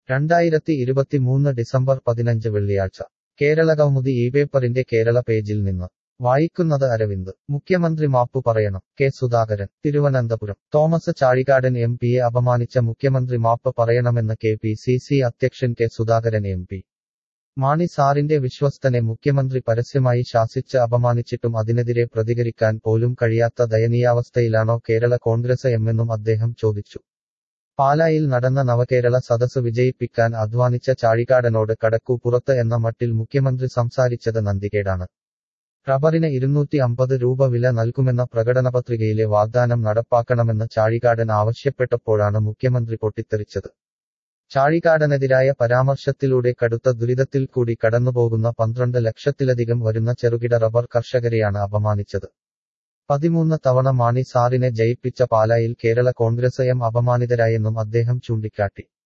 രണ്ടായിരത്തി ഇരുപത്തിമൂന്ന് ഡിസംബർ പതിനഞ്ച് വെള്ളിയാഴ്ച കേരളകൗമുദി ഈ പേപ്പറിന്റെ കേരള പേജിൽ നിന്ന് വായിക്കുന്നത് അരവിന്ദ് മുഖ്യമന്ത്രി മാപ്പു പറയണം കെ സുധാകരൻ തിരുവനന്തപുരം തോമസ് ചാഴികാടൻ എം പിയെ അപമാനിച്ച മുഖ്യമന്ത്രി മാപ്പ് പറയണമെന്ന് കെ പി സി സി അധ്യക്ഷൻ K Sudhakaran M P Mani സാറിന്റെ വിശ്വസ്തനെ മുഖ്യമന്ത്രി പരസ്യമായി ശാസിച്ച് അപമാനിച്ചിട്ടും അതിനെതിരെ പ്രതികരിക്കാൻ പോലും കഴിയാത്ത ദയനീയാവസ്ഥയിലാണോ കേരള കോൺഗ്രസ് എമ്മെന്നും അദ്ദേഹം ചോദിച്ചു പാലായിൽ നടന്ന നവകേരള സദസ് വിജയിപ്പിക്കാൻ അധ്വാനിച്ച ചാഴികാടനോട് കടക്കൂ പുറത്ത് എന്ന മട്ടിൽ മുഖ്യമന്ത്രി സംസാരിച്ചത് നന്ദികേടാണ് റബ്ബറിന് ഇരുന്നൂറ്റി അമ്പത് രൂപ വില നൽകുമെന്ന പ്രകടനപത്രികയിലെ വാഗ്ദാനം നടപ്പാക്കണമെന്ന് ചാഴികാടൻ ആവശ്യപ്പെട്ടപ്പോഴാണ് മുഖ്യമന്ത്രി പൊട്ടിത്തെറിച്ചത് ചാഴികാടനെതിരായ പരാമർശത്തിലൂടെ കടുത്ത ദുരിതത്തിൽ കൂടി കടന്നുപോകുന്ന പന്ത്രണ്ട് ലക്ഷത്തിലധികം വരുന്ന ചെറുകിട റബ്ബർ കർഷകരെയാണ് അപമാനിച്ചത് പതിമൂന്ന് തവണ മാണി സാറിനെ ജയിപ്പിച്ച പാലായിൽ കേരള കോൺഗ്രസ് എം അപമാനിതരായെന്നും അദ്ദേഹം ചൂണ്ടിക്കാട്ടി